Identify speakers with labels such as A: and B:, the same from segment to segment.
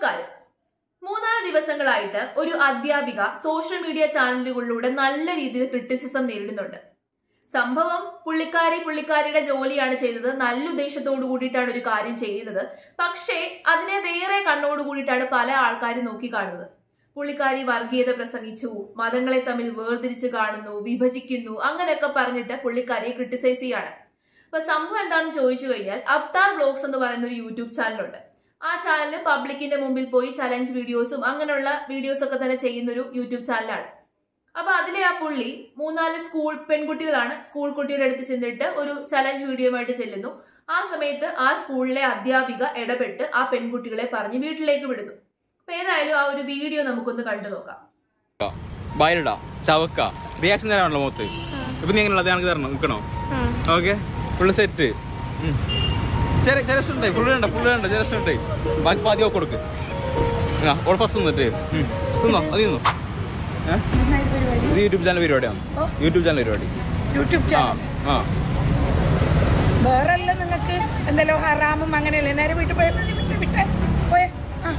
A: നമസ്കാരം മൂന്നാല് ദിവസങ്ങളായിട്ട് ഒരു അധ്യാപിക സോഷ്യൽ മീഡിയ ചാനലുകളിലൂടെ നല്ല രീതിയിൽ ക്രിറ്റിസിസം നേരിടുന്നുണ്ട് സംഭവം പുള്ളിക്കാരി പുള്ളിക്കാരിയുടെ ജോലിയാണ് ചെയ്തത് നല്ല ഉദ്ദേശത്തോടു കൂടിയിട്ടാണ് ഒരു കാര്യം ചെയ്യുന്നത് പക്ഷേ അതിനെ വേറെ കണ്ണോട് കൂടിയിട്ടാണ് പല ആൾക്കാരും നോക്കിക്കാണുന്നത് പുള്ളിക്കാരി വർഗീയത പ്രസംഗിച്ചു മതങ്ങളെ തമ്മിൽ വേർതിരിച്ച് കാണുന്നു വിഭജിക്കുന്നു അങ്ങനെയൊക്കെ പറഞ്ഞിട്ട് പുള്ളിക്കാരിയെ ക്രിട്ടിസൈസ് ചെയ്യാണ് അപ്പൊ സംഭവം എന്താണെന്ന് ചോദിച്ചു കഴിഞ്ഞാൽ അബ്താർ ബ്ലോഗ്സ് എന്ന് പറയുന്ന ഒരു യൂട്യൂബ് ചാനലുണ്ട് ആ ചാനൽ പബ്ലിക്കിന്റെ മുമ്പിൽ പോയി ചലഞ്ച് വീഡിയോസും അങ്ങനെയുള്ള വീഡിയോസ് ഒക്കെ തന്നെ ചെയ്യുന്ന ഒരു യൂട്യൂബ് ചാനലാണ് അപ്പൊ അതിലെ ആ പുള്ളി മൂന്നാല് സ്കൂൾ പെൺകുട്ടികളാണ് സ്കൂൾ കുട്ടിയുടെ അടുത്ത് ചെന്നിട്ട് ഒരു ചലഞ്ച് വീഡിയോയുമായിട്ട് ചെല്ലുന്നു ആ സമയത്ത് ആ സ്കൂളിലെ അധ്യാപിക ഇടപെട്ട് ആ പെൺകുട്ടികളെ പറഞ്ഞ് വീട്ടിലേക്ക് വിടുന്നു അപ്പൊ ഏതായാലും ആ ഒരു വീഡിയോ നമുക്കൊന്ന് കണ്ടു നോക്കാം
B: വയലിട ചവക്ക റിയാക്ഷൻ തരാണല്ലോ മുഖത്ത് ഇപ്പൊ നീ എങ്ങനെയുള്ള ഞങ്ങൾക്ക് തരണം നിൽക്കണോ ഓക്കെ ഫുള്ള് സെറ്റ് ചെറിയ ചെറിയ ഇഷ്ടം ഫുള്ള് വേണ്ട ഫുള്ള് വേണ്ട ചെറിയ ഇഷ്ടം ബാക്കി പാതി ഒക്കെ കൊടുക്ക് ആ ഓൾ ഫസ്റ്റ് നിന്നിട്ട് ഉം. തിന്നോ അത് തിന്നോ ഏ? ഇത് യൂട്യൂബ് ചാനൽ പരിപാടിയാണ് യൂട്യൂബ് ചാനൽ പരിപാടി
C: യൂട്യൂബ്
B: ആ
C: ചാനൽ
B: ആ
C: വേറെല്ലാം നിങ്ങൾക്ക് എന്തെല്ലോ ഹറാമും അങ്ങനെയല്ലേ നേരെ വീട്ടിൽ പോയി മതി, വിട്ട് വിട്ട് പോയെ ആ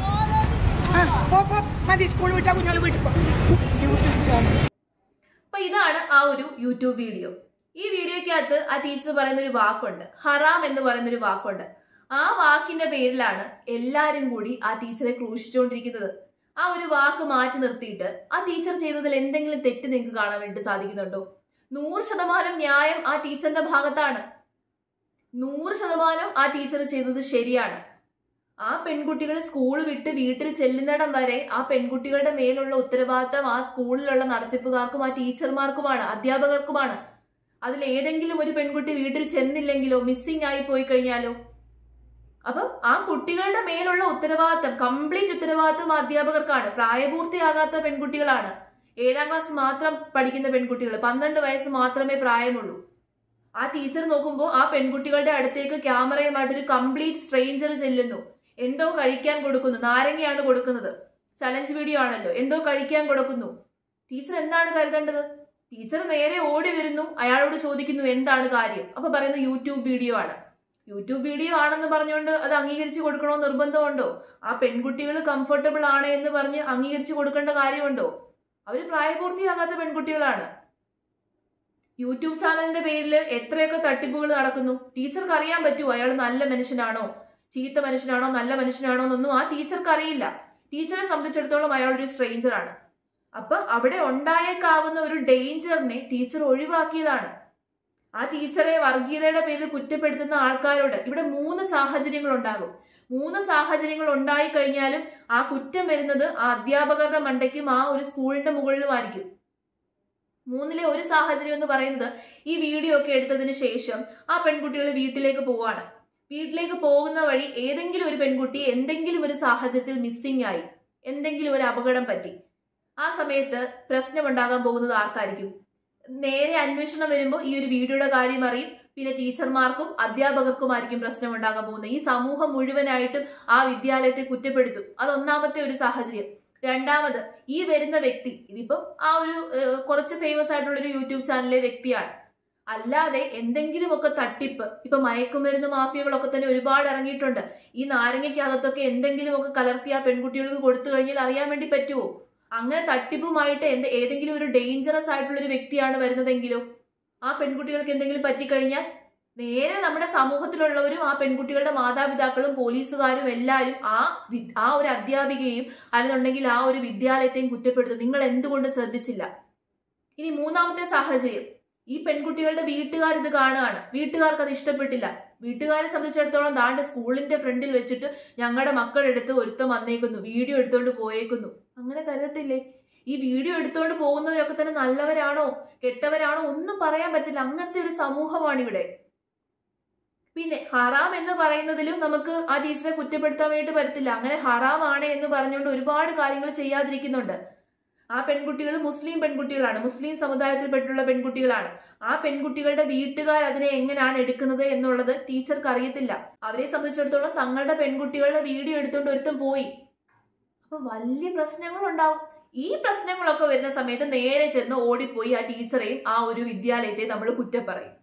C: ആ പോ പോ മതി സ്കൂൾ വിട്ടാ കുഞ്ഞോള് വീട്ടിൽ പോ യൂട്യൂബ് ചാനൽ
A: അപ്പൊ ഇതാണ് ആ ഒരു യൂട്യൂബ് വീഡിയോ ഈ വീഡിയോയ്ക്കകത്ത് ആ ടീച്ചർ പറയുന്ന ഒരു വാക്കുണ്ട് ഹറാം എന്ന് പറയുന്ന ഒരു വാക്കുണ്ട് ആ വാക്കിന്റെ പേരിലാണ് എല്ലാരും കൂടി ആ ടീച്ചറെ ക്രൂശിച്ചുകൊണ്ടിരിക്കുന്നത് ആ ഒരു വാക്ക് മാറ്റി നിർത്തിയിട്ട് ആ ടീച്ചർ ചെയ്തതിൽ എന്തെങ്കിലും തെറ്റ് നിങ്ങൾക്ക് കാണാൻ വേണ്ടി സാധിക്കുന്നുണ്ടോ നൂറ് ശതമാനം ന്യായം ആ ടീച്ചറിന്റെ ഭാഗത്താണ് നൂറ് ശതമാനം ആ ടീച്ചർ ചെയ്തത് ശരിയാണ് ആ പെൺകുട്ടികൾ സ്കൂൾ വിട്ട് വീട്ടിൽ ചെല്ലുന്നിടം വരെ ആ പെൺകുട്ടികളുടെ മേലുള്ള ഉത്തരവാദിത്തം ആ സ്കൂളിലുള്ള നടത്തിപ്പുകാർക്കും ആ ടീച്ചർമാർക്കുമാണ് അധ്യാപകർക്കുമാണ് അതിൽ ഏതെങ്കിലും ഒരു പെൺകുട്ടി വീട്ടിൽ ചെന്നില്ലെങ്കിലോ മിസ്സിംഗ് ആയി പോയി കഴിഞ്ഞാലോ അപ്പം ആ കുട്ടികളുടെ മേലുള്ള ഉത്തരവാദിത്തം കംപ്ലീറ്റ് ഉത്തരവാദിത്തം ആ അധ്യാപകർക്കാണ് പ്രായപൂർത്തിയാകാത്ത പെൺകുട്ടികളാണ് ഏഴാം ക്ലാസ് മാത്രം പഠിക്കുന്ന പെൺകുട്ടികൾ പന്ത്രണ്ട് വയസ്സ് മാത്രമേ പ്രായമുള്ളൂ ആ ടീച്ചർ നോക്കുമ്പോൾ ആ പെൺകുട്ടികളുടെ അടുത്തേക്ക് ക്യാമറയുമായിട്ട് ഒരു കംപ്ലീറ്റ് സ്ട്രേഞ്ചർ ചെല്ലുന്നു എന്തോ കഴിക്കാൻ കൊടുക്കുന്നു നാരങ്ങയാണ് കൊടുക്കുന്നത് ചലഞ്ച് വീഡിയോ ആണല്ലോ എന്തോ കഴിക്കാൻ കൊടുക്കുന്നു ടീച്ചർ എന്താണ് കരുതേണ്ടത് ടീച്ചർ നേരെ ഓടി വരുന്നു അയാളോട് ചോദിക്കുന്നു എന്താണ് കാര്യം അപ്പൊ പറയുന്നു യൂട്യൂബ് വീഡിയോ ആണ് യൂട്യൂബ് വീഡിയോ ആണെന്ന് പറഞ്ഞുകൊണ്ട് അത് അംഗീകരിച്ച് കൊടുക്കണോ നിർബന്ധമുണ്ടോ ആ പെൺകുട്ടികൾ കംഫർട്ടബിൾ ആണ് എന്ന് പറഞ്ഞ് അംഗീകരിച്ച് കൊടുക്കേണ്ട കാര്യമുണ്ടോ അവര് പ്രായപൂർത്തിയാകാത്ത പെൺകുട്ടികളാണ് യൂട്യൂബ് ചാനലിന്റെ പേരിൽ എത്രയൊക്കെ തട്ടിപ്പുകൾ നടക്കുന്നു ടീച്ചർക്ക് അറിയാൻ പറ്റുമോ അയാൾ നല്ല മനുഷ്യനാണോ ചീത്ത മനുഷ്യനാണോ നല്ല മനുഷ്യനാണോ എന്നൊന്നും ആ ടീച്ചർക്ക് അറിയില്ല ടീച്ചറെ സംബന്ധിച്ചിടത്തോളം അയാൾ ഒരു സ്ട്രേഞ്ചർ ആണ് അപ്പൊ അവിടെ ഉണ്ടായേക്കാവുന്ന ഒരു ഡേഞ്ചറിനെ ടീച്ചർ ഒഴിവാക്കിയതാണ് ആ ടീച്ചറെ വർഗീയതയുടെ പേരിൽ കുറ്റപ്പെടുത്തുന്ന ആൾക്കാരോട് ഇവിടെ മൂന്ന് സാഹചര്യങ്ങൾ ഉണ്ടാകും മൂന്ന് സാഹചര്യങ്ങൾ ഉണ്ടായി കഴിഞ്ഞാലും ആ കുറ്റം വരുന്നത് ആ അധ്യാപകരുടെ മണ്ടയ്ക്കും ആ ഒരു സ്കൂളിന്റെ മുകളിലുമായിരിക്കും മൂന്നിലെ ഒരു സാഹചര്യം എന്ന് പറയുന്നത് ഈ വീഡിയോ ഒക്കെ എടുത്തതിന് ശേഷം ആ പെൺകുട്ടികൾ വീട്ടിലേക്ക് പോവാണ് വീട്ടിലേക്ക് പോകുന്ന വഴി ഏതെങ്കിലും ഒരു പെൺകുട്ടി എന്തെങ്കിലും ഒരു സാഹചര്യത്തിൽ മിസ്സിംഗ് ആയി എന്തെങ്കിലും ഒരു അപകടം പറ്റി ആ സമയത്ത് പ്രശ്നമുണ്ടാകാൻ പോകുന്നത് ആർക്കായിരിക്കും നേരെ അന്വേഷണം വരുമ്പോൾ ഈ ഒരു വീഡിയോയുടെ കാര്യം അറിയും പിന്നെ ടീച്ചർമാർക്കും അധ്യാപകർക്കുമായിരിക്കും പ്രശ്നം ഉണ്ടാകാൻ പോകുന്നത് ഈ സമൂഹം മുഴുവനായിട്ടും ആ വിദ്യാലയത്തെ കുറ്റപ്പെടുത്തും അത് ഒന്നാമത്തെ ഒരു സാഹചര്യം രണ്ടാമത് ഈ വരുന്ന വ്യക്തി ഇതിപ്പം ആ ഒരു ഏഹ്, കുറച്ച് ഫേമസ് ആയിട്ടുള്ള ഒരു യൂട്യൂബ് ചാനലിലെ വ്യക്തിയാണ് അല്ലാതെ എന്തെങ്കിലുമൊക്കെ തട്ടിപ്പ് ഇപ്പൊ മയക്കുമരുന്ന് മാഫിയകളൊക്കെ തന്നെ ഒരുപാട് ഇറങ്ങിയിട്ടുണ്ട് ഈ നാരങ്ങയ്ക്കകത്തൊക്കെ എന്തെങ്കിലുമൊക്കെ കലർത്തി ആ പെൺകുട്ടികൾക്ക് കൊടുത്തു കഴിഞ്ഞാൽ അറിയാൻ വേണ്ടി പറ്റുമോ അങ്ങനെ തട്ടിപ്പുമായിട്ട് എന്ത് ഏതെങ്കിലും ഒരു ഡേഞ്ചറസ് ആയിട്ടുള്ള ഒരു വ്യക്തിയാണ് വരുന്നതെങ്കിലോ ആ പെൺകുട്ടികൾക്ക് എന്തെങ്കിലും പറ്റിക്കഴിഞ്ഞാൽ നേരെ നമ്മുടെ സമൂഹത്തിലുള്ളവരും ആ പെൺകുട്ടികളുടെ മാതാപിതാക്കളും പോലീസുകാരും എല്ലാവരും ആ വി- ആ ഒരു അധ്യാപികയും അല്ലെന്നുണ്ടെങ്കിൽ ആ ഒരു വിദ്യാലയത്തെയും കുറ്റപ്പെടുത്തും നിങ്ങൾ എന്തുകൊണ്ട് ശ്രദ്ധിച്ചില്ല ഇനി മൂന്നാമത്തെ സാഹചര്യം ഈ പെൺകുട്ടികളുടെ വീട്ടുകാർ ഇത് കാണുകയാണ് വീട്ടുകാർക്ക് അത് ഇഷ്ടപ്പെട്ടില്ല വീട്ടുകാരെ സംബന്ധിച്ചിടത്തോളം ദാണ്ട് സ്കൂളിന്റെ ഫ്രണ്ടിൽ വെച്ചിട്ട് ഞങ്ങളുടെ മക്കളെടുത്ത് ഒരുത്തം വന്നേക്കുന്നു വീഡിയോ എടുത്തോണ്ട് പോയേക്കുന്നു അങ്ങനെ കരുതത്തില്ലേ ഈ വീഡിയോ എടുത്തോണ്ട് പോകുന്നവരൊക്കെ തന്നെ നല്ലവരാണോ കെട്ടവരാണോ ഒന്നും പറയാൻ പറ്റില്ല അങ്ങനത്തെ ഒരു സമൂഹമാണ് ഇവിടെ പിന്നെ ഹറാം എന്ന് പറയുന്നതിലും നമുക്ക് ആ ടീച്ചറെ കുറ്റപ്പെടുത്താൻ വേണ്ടി പറ്റത്തില്ല അങ്ങനെ ഹറാം ആണ് എന്ന് പറഞ്ഞുകൊണ്ട് ഒരുപാട് കാര്യങ്ങൾ ചെയ്യാതിരിക്കുന്നുണ്ട് ആ പെൺകുട്ടികൾ മുസ്ലിം പെൺകുട്ടികളാണ് മുസ്ലിം സമുദായത്തിൽപ്പെട്ടുള്ള പെൺകുട്ടികളാണ് ആ പെൺകുട്ടികളുടെ വീട്ടുകാർ അതിനെ എങ്ങനെയാണ് എടുക്കുന്നത് എന്നുള്ളത് ടീച്ചർക്ക് അറിയത്തില്ല അവരെ സംബന്ധിച്ചിടത്തോളം തങ്ങളുടെ പെൺകുട്ടികളുടെ വീഡിയോ എടുത്തുകൊണ്ട് ഒരുത്തം പോയി അപ്പൊ വലിയ പ്രശ്നങ്ങൾ ഉണ്ടാവും ഈ പ്രശ്നങ്ങളൊക്കെ വരുന്ന സമയത്ത് നേരെ ചെന്ന് ഓടിപ്പോയി ആ ടീച്ചറെയും ആ ഒരു വിദ്യാലയത്തെയും നമ്മൾ കുറ്റം പറയും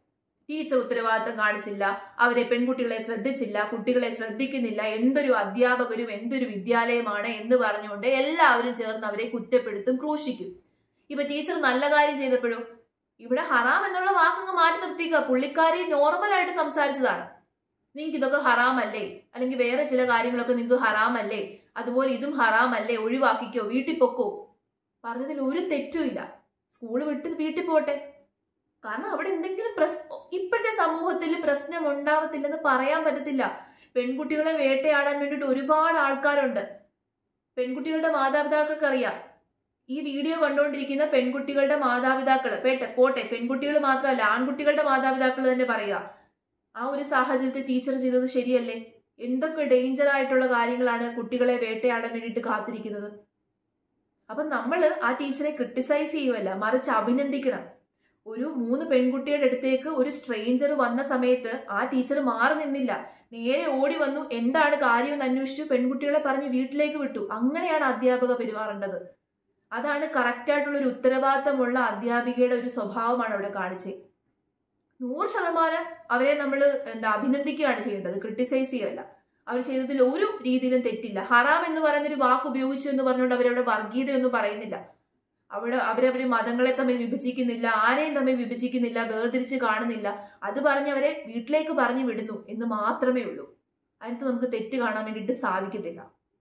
A: ടീച്ചർ ഉത്തരവാദിത്തം കാണിച്ചില്ല അവരെ പെൺകുട്ടികളെ ശ്രദ്ധിച്ചില്ല കുട്ടികളെ ശ്രദ്ധിക്കുന്നില്ല എന്തൊരു അധ്യാപകരും എന്തൊരു വിദ്യാലയമാണ് എന്ന് പറഞ്ഞുകൊണ്ട് എല്ലാവരും ചേർന്ന് അവരെ കുറ്റപ്പെടുത്തും ക്രൂശിക്കും ഇപ്പൊ ടീച്ചർ നല്ല കാര്യം ചെയ്തപ്പോഴോ ഇവിടെ ഹറാം എന്നുള്ള വാക്കങ്ങ് മാറ്റി നിർത്തിക്കുക പുള്ളിക്കാരി നോർമൽ ആയിട്ട് സംസാരിച്ചതാണ് നിങ്ങൾക്ക് ഇതൊക്കെ ഹറാമല്ലേ അല്ലെങ്കിൽ വേറെ ചില കാര്യങ്ങളൊക്കെ നിങ്ങൾക്ക് ഹറാമല്ലേ അതുപോലെ ഇതും ഹറാമല്ലേ ഒഴിവാക്കിക്കോ വീട്ടിൽ പൊക്കോ പറഞ്ഞതിൽ ഒരു തെറ്റുമില്ല സ്കൂൾ വിട്ട് വീട്ടിൽ പോട്ടെ കാരണം അവിടെ എന്തെങ്കിലും പ്രസ് ഇപ്പോഴത്തെ സമൂഹത്തിൽ പ്രശ്നം ഉണ്ടാവത്തില്ലെന്ന് പറയാൻ പറ്റത്തില്ല പെൺകുട്ടികളെ വേട്ടയാടാൻ വേണ്ടിയിട്ട് ഒരുപാട് ആൾക്കാരുണ്ട് പെൺകുട്ടികളുടെ മാതാപിതാക്കൾക്ക് അറിയാം ഈ വീഡിയോ കണ്ടുകൊണ്ടിരിക്കുന്ന പെൺകുട്ടികളുടെ മാതാപിതാക്കൾ പേട്ടെ പോട്ടെ പെൺകുട്ടികൾ മാത്രമല്ല ആൺകുട്ടികളുടെ മാതാപിതാക്കൾ തന്നെ പറയുക ആ ഒരു സാഹചര്യത്തിൽ ടീച്ചർ ചെയ്തത് ശരിയല്ലേ എന്തൊക്കെ ഡേഞ്ചർ ആയിട്ടുള്ള കാര്യങ്ങളാണ് കുട്ടികളെ വേട്ടയാടാൻ വേണ്ടിയിട്ട് കാത്തിരിക്കുന്നത് അപ്പൊ നമ്മൾ ആ ടീച്ചറെ ക്രിട്ടിസൈസ് ചെയ്യുമല്ല മറിച്ച് അഭിനന്ദിക്കണം ഒരു മൂന്ന് പെൺകുട്ടിയുടെ അടുത്തേക്ക് ഒരു സ്ട്രേഞ്ചർ വന്ന സമയത്ത് ആ ടീച്ചർ മാറി നിന്നില്ല നേരെ ഓടി വന്നു എന്താണ് കാര്യമെന്ന് അന്വേഷിച്ചു പെൺകുട്ടികളെ പറഞ്ഞ് വീട്ടിലേക്ക് വിട്ടു അങ്ങനെയാണ് അധ്യാപക പെരുമാറേണ്ടത് അതാണ് കറക്റ്റ് ആയിട്ടുള്ള ഒരു ഉത്തരവാദിത്തമുള്ള അധ്യാപികയുടെ ഒരു സ്വഭാവമാണ് അവിടെ കാണിച്ചത് നൂറ് ശതമാനം അവരെ നമ്മൾ എന്താ അഭിനന്ദിക്കുകയാണ് ചെയ്യേണ്ടത് ക്രിട്ടിസൈസ് ചെയ്യല്ല അവർ ചെയ്തതിൽ ഒരു രീതിയിലും തെറ്റില്ല ഹറാം എന്ന് പറയുന്ന ഒരു വാക്ക് ഉപയോഗിച്ചു എന്ന് പറഞ്ഞുകൊണ്ട് അവരവിടെ വർഗീയതയൊന്നും പറയുന്നില്ല അവിടെ അവരവര് മതങ്ങളെ തമ്മിൽ വിഭജിക്കുന്നില്ല ആരെയും തമ്മിൽ വിഭജിക്കുന്നില്ല വേർതിരിച്ച് കാണുന്നില്ല അത് പറഞ്ഞ് അവരെ വീട്ടിലേക്ക് പറഞ്ഞു വിടുന്നു എന്ന് മാത്രമേ ഉള്ളൂ അതിനകത്ത് നമുക്ക് തെറ്റ് കാണാൻ വേണ്ടിയിട്ട് സാധിക്കത്തില്ല